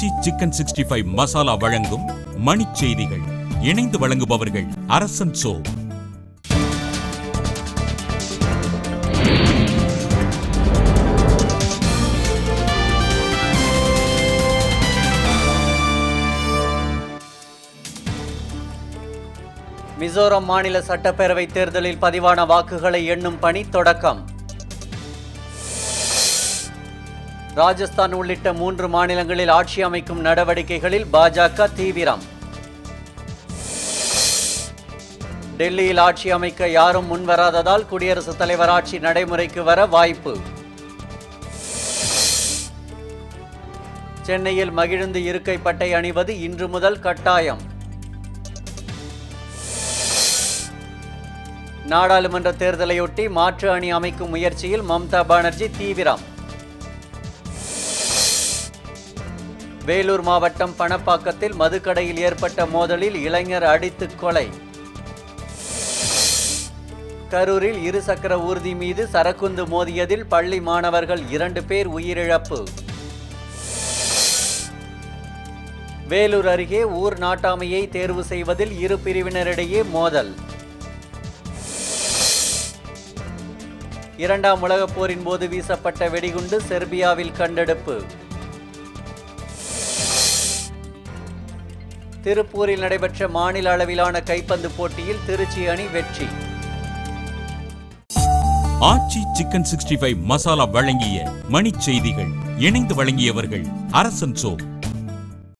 ஆச்சி chicken sixty five masala வழங்கும் மணிச் செய்திகள் இணைந்து வழங்குபவர்கள் அரசன் சோ மிசோரம் மாநில சட்டப்பேரவை தேர்தலில் பதிவான வாக்குகளை எண்ணும் பணி தொடக்கம் ராஜஸ்தான் உள்ளிட்ட மூன்று மாநிலங்களில் ஆட்சி அமைக்கும் நடவடிக்கைகளில் பாஜக தீவிரம் டெல்லியில் ஆட்சி அமைக்க யாரும் முன்வராததால் குடியரசுத் தலைவர் ஆட்சி நடைமுறைக்கு வர வாய்ப்பு சென்னையில் மகிழுந்து இருக்கை பட்டை அணிவது இன்று முதல் கட்டாயம் நாடாளுமன்ற தேர்தலையொட்டி மாற்று அணி அமைக்கும் முயற்சியில் மம்தா பானர்ஜி தீவிரம் வேலூர் மாவட்டம் பணப்பாக்கத்தில் மதுக்கடையில் ஏற்பட்ட மோதலில் இளைஞர் அடித்து கொலை கரூரில் இருசக்கர ஊர்தி மீது சரக்குந்து மோதியதில் பள்ளி மாணவர்கள் இரண்டு பேர் உயிரிழப்பு வேலூர் அருகே ஊர் நாட்டாமையை தேர்வு செய்வதில் இரு பிரிவினரிடையே மோதல் இரண்டாம் உலகப் போரின் போது வீசப்பட்ட வெடிகுண்டு செர்பியாவில் கண்டெடுப்பு திருப்பூரில் நடைபெற்ற மாநில அளவிலான கைப்பந்து போட்டியில் திருச்சி அணி வெற்றி Aachi chicken sixty five masala வழங்கிய மணிச் செய்திகள் இணைந்து வழங்கியவர்கள் அரசன் சோ